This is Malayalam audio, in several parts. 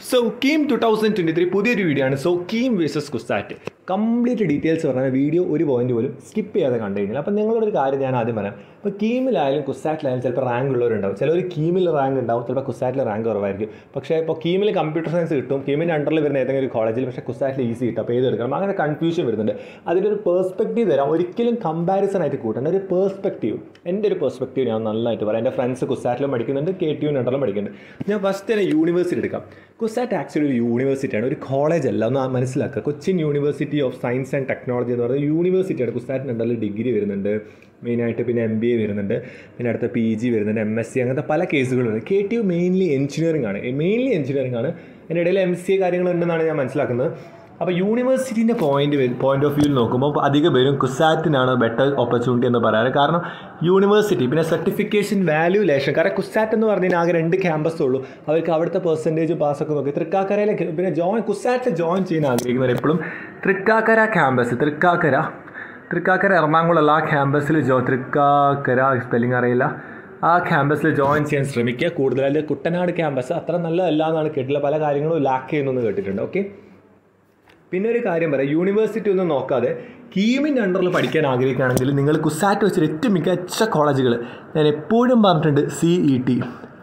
So KEAM two thousand twenty three പുതിയൊരു വീഡിയോ ആണ് so KEAM versus CUSAT complete details പറഞ്ഞാൽ വീഡിയോ ഒരു പോയിന്റ് പോലും സ്കിപ്പ് ചെയ്യാതെ കണ്ടു കഴിഞ്ഞാൽ അപ്പോൾ നിങ്ങളോട് ഒരു കാര്യം ഞാൻ ആദ്യം പറയാം ഇപ്പോൾ കീമിലായാലും കുസാറ്റിലായാലും ചിലപ്പോൾ റാങ്ക് ഉള്ളവരുണ്ടാവും ചിലർ കീമിൽ റാങ്ക് ഉണ്ടാവും ചിലപ്പോൾ കുസാറ്റിൽ റാങ്ക് കുറവായിരിക്കും പക്ഷേ ഇപ്പോൾ കീമിൽ കമ്പ്യൂട്ടർ സയൻസ് കിട്ടും കീമിൻ്റെ അണ്ടറിൽ വരുന്ന ഏതെങ്കിലും ഒരു കോളേജിൽ പക്ഷേ കുസാറ്റിൽ ഈസി കിട്ടും അപ്പോൾ ഏത് എടുക്കണം അങ്ങനെ കൺഫ്യൂഷൻ വരുന്നുണ്ട് അതിൻ്റെ ഒരു പേഴ്സ്പെക്റ്റീവ് തരാം ഒരിക്കലും കമ്പാരിസൺ ആയിട്ട് കൂട്ടേണ്ട ഒരു പേഴ്സ്പെക്റ്റീവ് എൻ്റെ ഒരു പേഴ്സ്പെക്റ്റീവ് ഞാൻ നന്നായിട്ട് പറയാം എൻ്റെ ഫ്രണ്ട്സ് കുസാറ്റിലും പഠിക്കുന്നുണ്ട് കെ ടി യു അണ്ടറിലും പഠിക്കുന്നുണ്ട് ഞാൻ ഫസ്റ്റ് തന്നെ യൂണിവേഴ്സിറ്റി എടുക്കാം കുസാറ്റ് ആക്ച്വലി ഒരു യൂണിവേഴ്സിറ്റിയാണ് ഒരു കോളേജ് അല്ല ഒന്ന് മനസ്സിലാക്കുക Cochin university of science and technology എന്ന് പറയുന്നത് യൂണിവേഴ്സിറ്റിയാണ് കുസാറ്റിന് അണ്ടറിൽ ഡിഗ്രി വരുന്നുണ്ട് മെയിനായിട്ട് പിന്നെ എം ബി എ വരുന്നുണ്ട് പിന്നെ അടുത്ത പി ജി വരുന്നുണ്ട് എം എസ് സി അങ്ങനത്തെ പല കേസുകളുണ്ട് K T U mainly engineering ആണ് മെയിൻലി എഞ്ചിനീയറിംഗ് ആണ് അതിൻ്റെ ഇടയിൽ എം സി എ കാര്യങ്ങളുണ്ടെന്നാണ് ഞാൻ മനസ്സിലാക്കുന്നത് അപ്പോൾ യൂണിവേഴ്സിറ്റീൻ്റെ പോയിന്റ് പോയിന്റ് ഓഫ് വ്യൂവിൽ നോക്കുമ്പോൾ അധിക പേരും കുസാറ്റിനാണ് ബെറ്റർ ഓപ്പർച്യൂണിറ്റി എന്ന് പറയാറ് കാരണം യൂണിവേഴ്സിറ്റി പിന്നെ സർട്ടിഫിക്കേഷൻ വാല്യൂലേഷൻ കാരണം കുസാറ്റ് എന്ന് പറഞ്ഞാൽ ആകെ രണ്ട് ക്യാമ്പസേ ഉള്ളൂ അവർക്ക് അവിടുത്തെ പെർസെൻറ്റേജ് പാസ്സൊക്കെ നോക്കി തൃക്കാക്കരയിലെ പിന്നെ ജോയിൻ കുസാറ്റ് ജോയിൻ ചെയ്യാൻ ആഗ്രഹിക്കുന്നവർ എപ്പോഴും തൃക്കാക്കര ക്യാമ്പസ് തൃക്കാക്കര തൃക്കാക്കര എറണാകുളമുള്ള ആ ക്യാമ്പസിൽ ജോ തൃക്കാക്കര സ്പെല്ലിംഗ് അറിയില്ല ആ ക്യാമ്പസിൽ ജോയിൻ ചെയ്യാൻ ശ്രമിക്കുക കൂടുതലായിട്ട് കുട്ടനാട് ക്യാമ്പസ് അത്ര നല്ലതല്ല എന്നാണ് കേട്ടില്ല പല കാര്യങ്ങളും ലാക്ക് ചെയ്യുന്നു കേട്ടിട്ടുണ്ട് ഓക്കെ പിന്നെ ഒരു കാര്യം പറയാം യൂണിവേഴ്സിറ്റി ഒന്നും നോക്കാതെ കീമിൻ്റെ അണ്ടറിൽ പഠിക്കാൻ ആഗ്രഹിക്കുകയാണെങ്കിൽ നിങ്ങൾ കുസാറ്റ് വെച്ചിട്ട് ഏറ്റവും മികച്ച കോളേജുകൾ ഞാൻ എപ്പോഴും പറഞ്ഞിട്ടുണ്ട് C E T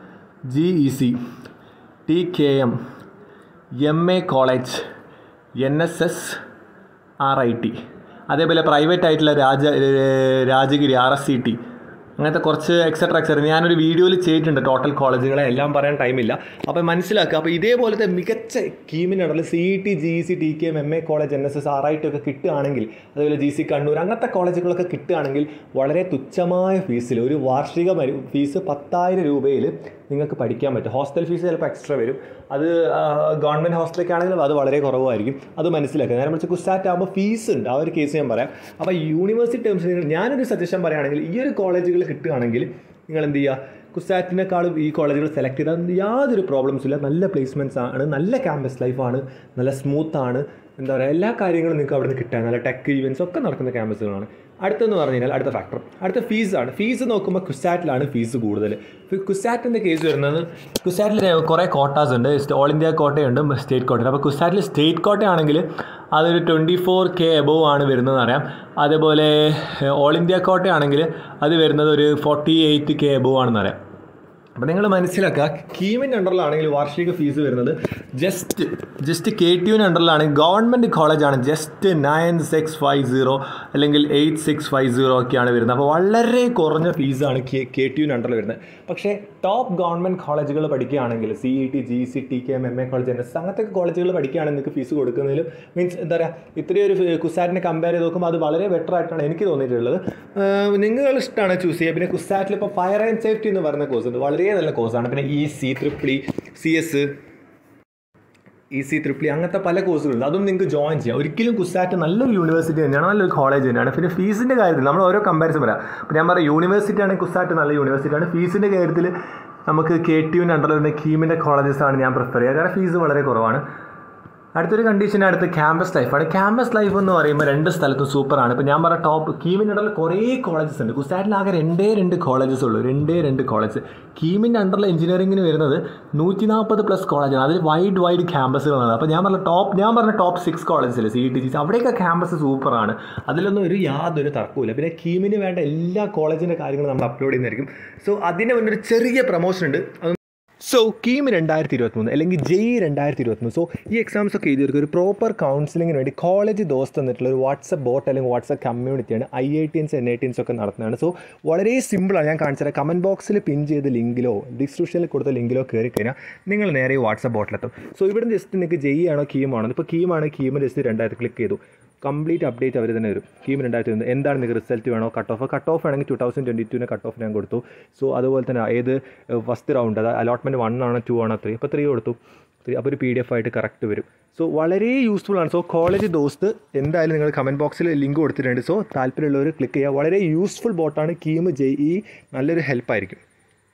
G E C T K M M A college N S S R I T അതേപോലെ പ്രൈവറ്റ് ആയിട്ടുള്ള Raja Rajagiri R S C T അങ്ങനത്തെ കുറച്ച് എക്സെട്ര എക്സെട്ര ഞാനൊരു വീഡിയോയിൽ ചെയ്തിട്ടുണ്ട് ടോട്ടൽ കോളേജുകളെ എല്ലാം പറയാൻ ടൈമില്ല അപ്പോൾ മനസ്സിലാക്കുക അപ്പോൾ ഇതേപോലത്തെ മികച്ച കീമിനിടയിൽ C E T G C T K M M A college N S S R I T ഒക്കെ കിട്ടുകയാണെങ്കിൽ അതുപോലെ ജി സി കണ്ണൂർ അങ്ങനത്തെ കോളേജുകളൊക്കെ കിട്ടുകയാണെങ്കിൽ വളരെ തുച്ഛമായ ഫീസിൽ ഒരു വാർഷിക ഫീസ് പത്തായിരം രൂപയിൽ നിങ്ങൾക്ക് പഠിക്കാൻ പറ്റും ഹോസ്റ്റൽ ഫീസ് ചിലപ്പോൾ എക്സ്ട്രാ വരും അത് ഗവൺമെൻറ് ഹോസ്റ്റലൊക്കെ ആണെങ്കിലും അത് വളരെ കുറവായിരിക്കും അത് മനസ്സിലാക്കുക നേരെ മറിച്ച് കുസാറ്റ് ആകുമ്പോൾ ഫീസ് ഉണ്ട് ആ ഒരു കേസ് ഞാൻ പറയാം അപ്പോൾ യൂണിവേഴ്സിറ്റി ടേംസ് ഞാനൊരു സജഷൻ പറയുകയാണെങ്കിൽ ഈ ഒരു കോളേജുകൾ കിട്ടുകയാണെങ്കിൽ നിങ്ങൾ എന്ത് ചെയ്യുക കുസാറ്റിനേക്കാളും ഈ കോളേജുകൾ സെലക്ട് ചെയ്താൽ യാതൊരു പ്രോബ്ലംസും ഇല്ല നല്ല പ്ലേസ്മെൻറ്റ്സ് ആണ് നല്ല ക്യാമ്പസ് ലൈഫാണ് നല്ല സ്മൂത്താണ് എന്താ പറയുക എല്ലാ കാര്യങ്ങളും നിങ്ങൾക്ക് അവിടെ നിന്ന് കിട്ടാൻ നല്ല ടെക് ഈവൻസ് ഒക്കെ നടക്കുന്ന ക്യാമ്പസുകളാണ് അടുത്തെന്ന് പറഞ്ഞു കഴിഞ്ഞാൽ അടുത്ത ഫാക്ടർ അടുത്ത ഫീസാണ് ഫീസ് നോക്കുമ്പോൾ കുസാറ്റിലാണ് ഫീസ് കൂടുതൽ കുസാറ്റിൻ്റെ കേസ് വരുന്നത് കുസാറ്റിൽ കുറേ കോട്ടാസ് ഉണ്ട് ഓൾ ഇന്ത്യ കോട്ടയുണ്ട് സ്റ്റേറ്റ് കോട്ട അപ്പോൾ കുസാറ്റിൽ സ്റ്റേറ്റ് കോട്ടയാണെങ്കിൽ അതൊരു ട്വൻറ്റി ഫോർ കെ എബോവ് ആണ് വരുന്നതെന്ന് അറിയാം അതേപോലെ ഓൾ ഇന്ത്യ കോട്ടയാണെങ്കിൽ അത് വരുന്നത് ഒരു ഫോർട്ടി എയ്റ്റ് കെ എബോവ് ആണെന്ന് അറിയാം അപ്പോൾ നിങ്ങൾ മനസ്സിലാക്കുക കീമിൻ്റെ അണ്ടറിലാണെങ്കിൽ വാർഷിക ഫീസ് വരുന്നത് ജസ്റ്റ് ജസ്റ്റ് കെ ടി യുവിൻ്റെ അണ്ടറിലാണെങ്കിൽ ഗവൺമെൻറ് കോളേജാണ് just nine six five zero അല്ലെങ്കിൽ എയ്റ്റ് സിക്സ് ഫൈവ് സീറോ ഒക്കെയാണ് വരുന്നത് അപ്പോൾ വളരെ കുറഞ്ഞ ഫീസാണ് കെ കെ ടി യുവിൻ്റെ അണ്ടറിൽ വരുന്നത് പക്ഷേ ടോപ്പ് ഗവൺമെൻറ് കോളേജുകൾ പഠിക്കുകയാണെങ്കിൽ C E T G C T K M M A college N S അങ്ങനത്തെ കോളേജുകൾ പഠിക്കുകയാണെങ്കിൽ നിങ്ങൾക്ക് ഫീസ് കൊടുക്കുന്നതിലും മീൻസ് എന്താ പറയുക ഇത്രയും ഒരു കുസാറ്റിനെ കമ്പയർ ചെയ്ത് നോക്കുമ്പോൾ അത് വളരെ ബെറ്റർ ആയിട്ടാണ് എനിക്ക് തോന്നിയിട്ടുള്ളത് നിങ്ങൾ ഇഷ്ടമാണ് ചൂസ് ചെയ്യുക പിന്നെ കുസാറ്റിൽ ഇപ്പോൾ ഫയർ ആൻഡ് സേഫ്റ്റി എന്ന് പറയുന്ന കോഴ്സ് ഉണ്ട് വളരെ നല്ല കോഴ്സാണ് പിന്നെ E C triple E C S E C triple E അങ്ങനത്തെ പല കോഴ്സുകളുണ്ട് അതും നിങ്ങൾക്ക് ജോയിൻ ചെയ്യാം ഒരിക്കലും കുസാറ്റ് നല്ലൊരു യൂണിവേഴ്സിറ്റി തന്നെയാണ് നല്ലൊരു കോളേജ് തന്നെയാണ് പിന്നെ ഫീസിൻ്റെ കാര്യത്തിൽ നമ്മൾ ഓരോ കമ്പാരിസൺ പറയാം അപ്പോൾ ഞാൻ പറയാം യൂണിവേഴ്സിറ്റി ആണ് കുസാറ്റ് നല്ല യൂണിവേഴ്സിറ്റിയാണ് ഫീസിൻ്റെ കാര്യത്തിൽ നമുക്ക് കെ ടി യുവിൻ്റെ അണ്ടറിൽ വരുന്ന കീമിൻ്റെ കോളേജസാണ് ഞാൻ പ്രിഫർ ചെയ്യുക കാരണം ഫീസ് വളരെ കുറവാണ് അടുത്തൊരു കണ്ടീഷൻ അടുത്ത് ക്യാമ്പസ് ലൈഫാണ് ക്യാമ്പസ് ലൈഫ് എന്ന് പറയുമ്പോൾ രണ്ട് സ്ഥലത്തും സൂപ്പറാണ് ഇപ്പോൾ ഞാൻ പറഞ്ഞ ടോപ്പ് കീമിൻ്റെ അണ്ടറിൽ കുറേ കോളേജസ് ഉണ്ട് കുസാറ്റിൽ ആകെ രണ്ടേ രണ്ട് കോളേജസ് ഉള്ളൂ രണ്ടേ രണ്ട് കോളേജ് കീമിൻ്റെ അണ്ടറിൽ എഞ്ചിനീയറിംഗിന് വരുന്നത് നൂറ്റി നാൽപ്പത് പ്ലസ് കോളേജാണ് അതിൽ വൈഡ് വൈഡ് ക്യാമ്പസുകളാണ് അപ്പോൾ ഞാൻ പറഞ്ഞ ടോപ്പ് ഞാൻ പറഞ്ഞ ടോപ്പ് സിക്സ് കോളേജസിൽ സി ടി ജി അവിടെയൊക്കെ ക്യാമ്പസ് സൂപ്പറാണ് അതിലൊന്നും ഒരു യാതൊരു തർക്കമില്ല പിന്നെ കീമിന് വേണ്ട എല്ലാ കോളേജിൻ്റെ കാര്യങ്ങളും നമ്മൾ അപ്ലോഡ് ചെയ്യുന്നതായിരിക്കും സോ അതിന് മുന്നൊരു ചെറിയ പ്രൊമോഷൻ ഉണ്ട് അത് സോ കീം രണ്ടായിരത്തി ഇരുപത്തിമൂന്ന് അല്ലെങ്കിൽ ജെയ് രണ്ടായിരത്തി ഇരുപത്തിമൂന്ന് സോ ഈ എക്സാംസ് ഒക്കെ എഴുതിയവർക്ക് ഒരു പ്രോപ്പർ കൗൺസിലിങ്ങിന് വേണ്ടി കോളേജ് ദോസ്ത് എന്നിട്ടുള്ള ഒരു വാട്സപ്പ് ബോട്ട് അല്ലെങ്കിൽ വാട്സപ്പ് കമ്മ്യൂണിറ്റിയാണ് IITians NITians ഒക്കെ നടത്തുന്നതാണ് സോ വളരെ സിമ്പിളാണ് ഞാൻ കാണിച്ചത് കമൻറ്റ് ബോക്സിൽ പിൻ ചെയ്ത ലിങ്കിലോ ഡിസ്ക്രിപ്ഷനിൽ കൊടുത്ത ലിങ്കിലോ കയറി കഴിഞ്ഞാൽ നിങ്ങൾ നേരെ വാട്സപ്പ് ബോട്ടിലെത്തും സോ ഇവിടെ ജസ്റ്റ് നിങ്ങൾക്ക് ജെയ് ആണോ കീം ആണോ ഇപ്പോൾ കീമാണ് കീം ജസ്റ്റ് രണ്ടായിരത്തി ക്ലിക്ക് ചെയ്തു കംപ്ലീറ്റ് അപ്ഡേറ്റ് അവർ തന്നെ വരും കീം രണ്ടായിരത്തി ഒന്ന് എന്താണ് നിങ്ങൾക്ക് റിസൾട്ട് വേണോ കട്ട് ഓഫ് കട്ട് ഓഫ് ആണെങ്കിൽ ടു തൗസൻഡ് ട്വൻറ്റി ടുവിന് കട്ട് ഓഫ് ഞാൻ കൊടുത്തു സോ അതുപോലെ തന്നെ ഏത് ഫസ്റ്റ് റൗണ്ട് അത് അലോട്ട്മെൻറ്റ് വൺ ആണോ ടു ആണോ ത്രീ അപ്പോൾ ത്രീ കൊടുത്തു ത്രീ അപ്പോൾ ഒരു പി ഡി എഫ് ആയിട്ട് കറക്റ്റ് വരും സോ വളരെ യൂസ്ഫുൾ ആണ് സോ കോളേജ് ദോസ്ത് എന്തായാലും നിങ്ങൾ കമൻറ്റ് ബോക്സിൽ ലിങ്ക് കൊടുത്തിട്ടുണ്ട് സോ താല്പര്യമുള്ളവർ ക്ലിക്ക് ചെയ്യുക വളരെ യൂസ്ഫുൾ ബോട്ടാണ് കീം ജെ ഇ നല്ലൊരു ഹെൽപ്പായിരിക്കും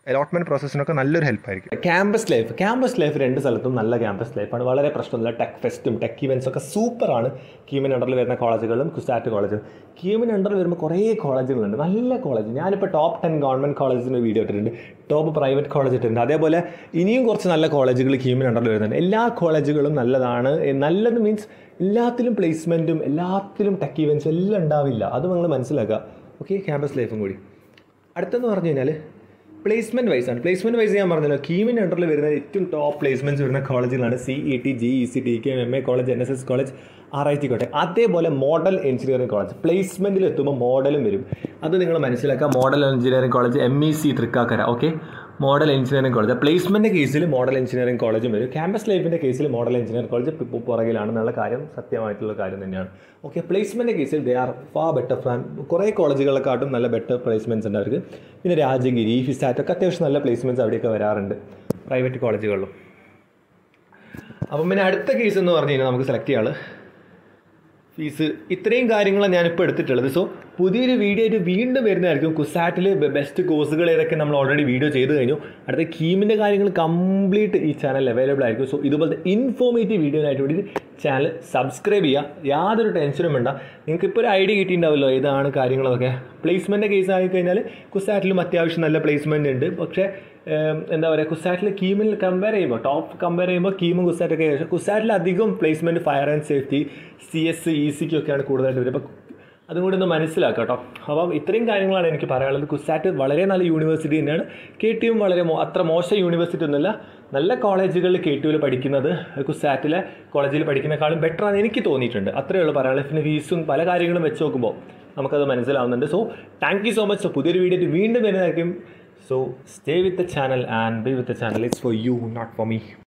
അലോട്ട്മെൻറ്റ് പ്രോസസ്സിനൊക്കെ നല്ലൊരു ഹെൽപ്പ് ആയിരിക്കും ക്യാമ്പസ് ലൈഫ് ക്യാമ്പസ് ലൈഫ് രണ്ട് സ്ഥലത്തും നല്ല ക്യാമ്പസ് ലൈഫാണ് വളരെ പ്രശ്നമില്ല ടെക് ഫെസ്റ്റും ടെക് ഇവൻറ്റ്സ് ഒക്കെ സൂപ്പറാണ് കീമിൻ അണ്ടറിൽ വരുന്ന കോളേജുകളും കുസാറ്റ് കോളേജും കീമിൻ അണ്ടറിൽ വരുമ്പോൾ കുറേ കോളേജുകളുണ്ട് നല്ല കോളേജ് ഞാനിപ്പോൾ ടോപ്പ് ടെൻ ഗവൺമെൻറ് കോളേജിൻ്റെ വീഡിയോ ഇട്ടിട്ടുണ്ട് ടോപ്പ് പ്രൈവറ്റ് കോളേജ് ഇട്ടിട്ടുണ്ട് അതേപോലെ ഇനിയും കുറച്ച് നല്ല കോളേജുകൾ കീമിൻ അണ്ടറിൽ വരുന്നുണ്ട് എല്ലാ കോളേജുകളും നല്ലതാണ് നല്ലത് മീൻസ് എല്ലാത്തിലും പ്ലേസ്മെൻറ്റും എല്ലാത്തിലും ടെക് ഇവൻറ്റ്സും എല്ലാം ഉണ്ടാവില്ല അത് നിങ്ങൾ മനസ്സിലാക്കുക ഓക്കെ ക്യാമ്പസ് ലൈഫും കൂടി അടുത്തെന്ന് പറഞ്ഞു കഴിഞ്ഞാൽ പ്ലേസ്മെൻറ്റ് വൈസ് ആണ് പ്ലേസ്മെൻറ്റ് വൈസ് ഞാൻ പറഞ്ഞല്ലോ കീമിൻ്റെ അണ്ടറിൽ വരുന്ന ഏറ്റവും ടോപ്പ് പ്ലേസ്മെൻറ്റ്സ് വരുന്ന കോളേജുകളാണ് C E T G E C T K M A college N S S college R I T കോട്ടെ അതേപോലെ മോഡൽ എഞ്ചിനീയറിംഗ് കോളേജ് പ്ലേസ്മെൻറ്റിൽ എത്തുമ്പോൾ മോഡലും വരും അത് നിങ്ങൾ മനസ്സിലാക്കുക model engineering college M E C Thrikkakara okay model engineering college placement കേസിൽ മോഡൽ എഞ്ചിനീയറിംഗ് കോളേജും വരും ക്യാമ്പസ് ലൈഫിൻ്റെ കേസിൽ മോഡൽ എഞ്ചിനീയറിംഗ് കോളേജ് ഇപ്പോൾ പുറകിലാണെന്നുള്ള കാര്യം സത്യമായിട്ടുള്ള കാര്യം തന്നെയാണ് ഓക്കെ പ്ലേസ്മെൻറ്റ് കേസിൽ they are far better from കുറേ കോളേജുകളെക്കാട്ടും നല്ല ബെറ്റർ പ്ലേസ്മെൻറ്റ്സ് ഉണ്ട് അവർക്ക് പിന്നെ രാജഗിരി ഫിസാറ്റ് ഒക്കെ അത്യാവശ്യം നല്ല പ്ലേസ്മെൻറ്റ്സ് അവിടെയൊക്കെ വരാറുണ്ട് പ്രൈവറ്റ് കോളേജുകളിലും അപ്പം പിന്നെ അടുത്ത കേസ് എന്ന് പറഞ്ഞു കഴിഞ്ഞാൽ നമുക്ക് സെലക്ട് ചെയ്യാൾ ഫീസ് ഇത്രയും കാര്യങ്ങളാണ് ഞാനിപ്പോൾ എടുത്തിട്ടുള്ളത് സോ പുതിയൊരു വീഡിയോ ആയിട്ട് വീണ്ടും വരുന്നതായിരിക്കും കുസാറ്റിൽ ബെസ്റ്റ് കോഴ്സുകൾ ഏതൊക്കെ നമ്മൾ ഓൾറെഡി വീഡിയോ ചെയ്ത് കഴിഞ്ഞു അടുത്ത കീമിൻ്റെ കാര്യങ്ങൾ കംപ്ലീറ്റ് ഈ ചാനൽ അവൈലബിൾ ആയിരിക്കും സോ ഇതുപോലത്തെ ഇൻഫോർമേറ്റീവ് വീഡിയോനായിട്ട് വേണ്ടി ചാനൽ സബ്സ്ക്രൈബ് ചെയ്യുക യാതൊരു ടെൻഷനും വേണ്ട നിങ്ങൾക്ക് ഇപ്പോൾ ഒരു ഐഡിയ കിട്ടിയിട്ടുണ്ടാവുമല്ലോ ഏതാണ് കാര്യങ്ങളൊക്കെ പ്ലേസ്മെൻറ്റ് കേസ് ആയി കഴിഞ്ഞാൽ കുസാറ്റിലും അത്യാവശ്യം നല്ല പ്ലേസ്മെൻറ്റ് ഉണ്ട് പക്ഷേ എന്താ പറയുക കുസാറ്റിൽ കീമിൽ കമ്പയർ ചെയ്യുമ്പോൾ ടോപ്പ് കമ്പയർ ചെയ്യുമ്പോൾ കീമും കുസാറ്റൊക്കെ ശേഷം കുസാറ്റിൽ അധികം placement fire and safety C S E സിക്കൊക്കെയാണ് കൂടുതലായിട്ട് വരും അപ്പോൾ അതും കൂടി ഒന്ന് മനസ്സിലാക്കുക കേട്ടോ അപ്പം ഇത്രയും കാര്യങ്ങളാണ് എനിക്ക് പറയാനുള്ളത് കുസാറ്റ് വളരെ നല്ല യൂണിവേഴ്സിറ്റി തന്നെയാണ് കെ ടി യും വളരെ അത്ര മോശം യൂണിവേഴ്സിറ്റി ഒന്നുമല്ല നല്ല കോളേജുകളിൽ കെ ടി യുവിൽ പഠിക്കുന്നത് കുസാറ്റിലെ കോളേജിൽ പഠിക്കുന്നതിനേക്കാളും ബെറ്റർ ആണ് എനിക്ക് തോന്നിയിട്ടുണ്ട് അത്രയേ ഉള്ളൂ പറയാനുള്ളത് പിന്നെ ഫീസും പല കാര്യങ്ങളും വെച്ച് നോക്കുമ്പോൾ നമുക്കത് മനസ്സിലാവുന്നുണ്ട് so thank you so much പുതിയൊരു വീഡിയോ വീണ്ടും വരുന്നതായിരിക്കും So stay with the channel and be with the channel. It's for you, not for me.